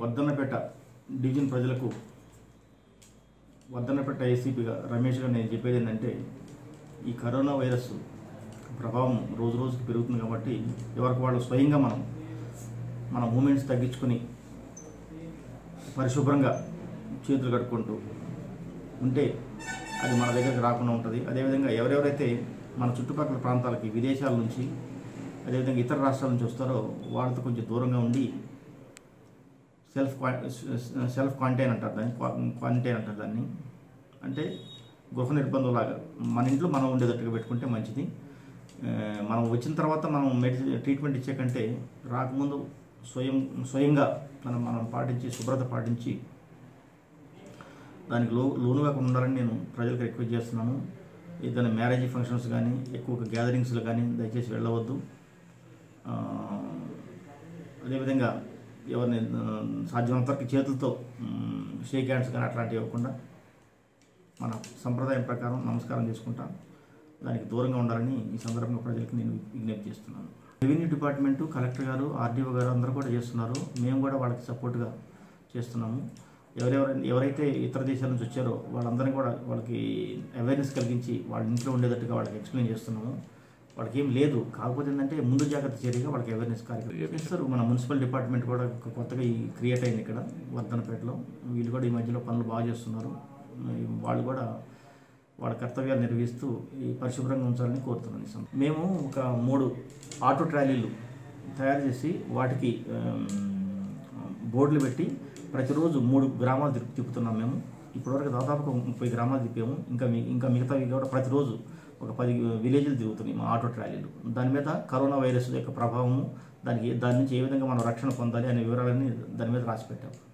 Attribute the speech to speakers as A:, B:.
A: Wardhannapet division ప్రజలకు వర్ధన్నపేట ఏసీపీగా రమేష్గా నేను చెప్పేది ఏంటంటే ఈ కరోనా వైరస్ ప్రభావం రోజు రోజుకి పెరుగుతుంది కాబట్టి ఎవరికి వాళ్ళు స్వయంగా మనం మన మూమెంట్స్ తగ్గించుకొని పరిశుభ్రంగా చేతులు కట్టుకుంటూ ఉంటే అది మన దగ్గరికి రాకుండా ఉంటుంది అదేవిధంగా ఎవరెవరైతే మన చుట్టుపక్కల ప్రాంతాలకి విదేశాల నుంచి అదేవిధంగా ఇతర రాష్ట్రాల నుంచి వస్తారో వాళ్ళతో కొంచెం దూరంగా ఉండి సెల్ఫ్ సెల్ఫ్ క్వారంటైన్ అంటారు దాన్ని క్వారంటైన్ అంటారు దాన్ని అంటే గృహ నిర్బంధం లాగా మన ఇంట్లో మనం ఉండేటట్టుగా పెట్టుకుంటే మంచిది ఆ, మనం వచ్చిన తర్వాత మనం మెడిసిన్ ట్రీట్మెంట్ ఇచ్చే కంటే రాకముందు స్వయం స్వయంగా మనం మనం పాటించి శుభ్రత పాటించి దానికి లో లోనుగా ఉండాలని నేను ప్రజలకు రిక్వెస్ట్ చేస్తున్నాను ఏదైనా మ్యారేజ్ ఫంక్షన్స్ కానీ ఎక్కువ గ్యాదరింగ్స్లో కానీ దయచేసి వెళ్ళవద్దు ఆ, అదేవిధంగా ఎవరిని ఆ, సాధ్యమైనంత వరకు చేతులతో షేక్ హ్యాండ్స్ కానీ అట్లాంటివి ఇవ్వకుండా మన సంప్రదాయం ప్రకారం నమస్కారం చేసుకుంటాం దానికి దూరంగా ఉండాలని ఈ సందర్భంగా ప్రజలకు నేను విజ్ఞప్తి చేస్తున్నాను రెవెన్యూ డిపార్ట్మెంటు కలెక్టర్ గారు ఆర్డీఓ గారు అందరూ కూడా చేస్తున్నారు మేము కూడా వాళ్ళకి సపోర్ట్గా చేస్తున్నాము ఎవరెవరు ఎవరైతే ఇతర దేశాల నుంచి వచ్చారో వాళ్ళందరినీ కూడా వాళ్ళకి అవేర్నెస్ కలిగించి వాళ్ళ ఇంట్లో ఉండేటట్టుగా వాళ్ళకి ఎక్స్ప్లెయిన్ చేస్తున్నాము వాళ్ళకి ఏం లేదు కాకపోతే ఏంటంటే ముందు జాగ్రత్త చర్యగా వాళ్ళకి అవేర్నెస్ కార్యక్రమం చేస్తారు మన మున్సిపల్ డిపార్ట్మెంట్ కూడా కొ- కొత్తగా ఈ క్రియేట్ అయింది ఇక్కడ వర్ధనపేటలో వీళ్ళు కూడా ఈ మధ్యలో పనులు బాగా చేస్తున్నారు ఈ వాళ్ళు కూడా వాళ్ళ కర్తవ్యాలు నిర్వహిస్తూ ఈ పరిశుభ్రంగా ఉంచాలని కోరుతున్నాను ఈ సందర్భంగా. మేము ఒక మూడు ఆటో ట్రాలీలు తయారు చేసి వాటికి ఆమ్, బోర్డులు పెట్టి ప్రతిరోజు మూడు గ్రామాలు తిప్పు తిప్పుతున్నాం మేము ఇప్పటివరకు దాదాపు ఒక ముప్పై గ్రామాలు తిప్పాము ఇంకా మీ ఇంకా మిగతావి కూడా ప్రతిరోజు ఒక పది విలేజ్లు తిరుగుతున్నాయి మా ఆటో ట్రాలీలు దాని మీద కరోనా వైరస్ యొక్క ప్రభావము దానికి దాని నుంచి ఏ విధంగా మనం రక్షణ పొందాలి అనే వివరాలన్నీ దాని మీద రాసి పెట్టాము